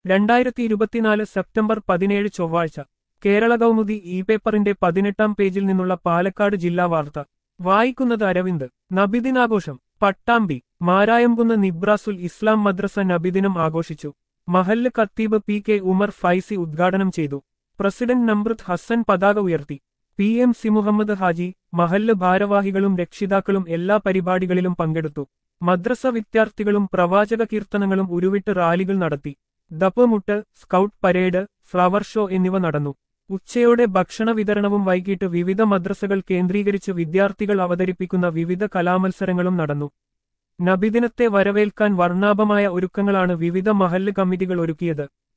രണ്ടായിരത്തി ഇരുപത്തിനാല് സെപ്റ്റംബർ പതിനേഴ് ചൊവ്വാഴ്ച കേരള കൗമുദി ഇ പേപ്പറിന്റെ പതിനെട്ടാം പേജിൽ നിന്നുള്ള പാലക്കാട് ജില്ലാ വാർത്ത വായിക്കുന്നത് അരവിന്ദ് നബിദിനാഘോഷം പട്ടാമ്പി മാരായംകുന്ന് നിബ്രാസുൽ ഇസ്ലാം മദ്രസ നബിദിനം ആഘോഷിച്ചു മഹല്ല് ഖത്തീബ് പി കെ ഉമർ ഫൈസി ഉദ്ഘാടനം ചെയ്തു പ്രസിഡന്റ് നമ്രുത് ഹസൻ പതാക ഉയർത്തി P M C Muhammad Haji മഹല്ല് ഭാരവാഹികളും രക്ഷിതാക്കളും എല്ലാ പരിപാടികളിലും പങ്കെടുത്തു മദ്രസ വിദ്യാർത്ഥികളും പ്രവാചക കീർത്തനങ്ങളും ഉരുവിട്ട് റാലികൾ നടത്തി ദപ്പമുട്ട് സ്കൗട്ട് പരേഡ് ഫ്ലവർ ഷോ എന്നിവ നടന്നു ഉച്ചയോടെ ഭക്ഷണ വിതരണവും വൈകിട്ട് വിവിധ മദ്രസകൾ കേന്ദ്രീകരിച്ച് വിദ്യാർത്ഥികൾ അവതരിപ്പിക്കുന്ന വിവിധ കലാമത്സരങ്ങളും നടന്നു നബിദിനത്തെ വരവേൽക്കാൻ വർണ്ണാഭമായ ഒരുക്കങ്ങളാണ് വിവിധ മഹല്ല് കമ്മിറ്റികൾ ഒരുക്കിയത്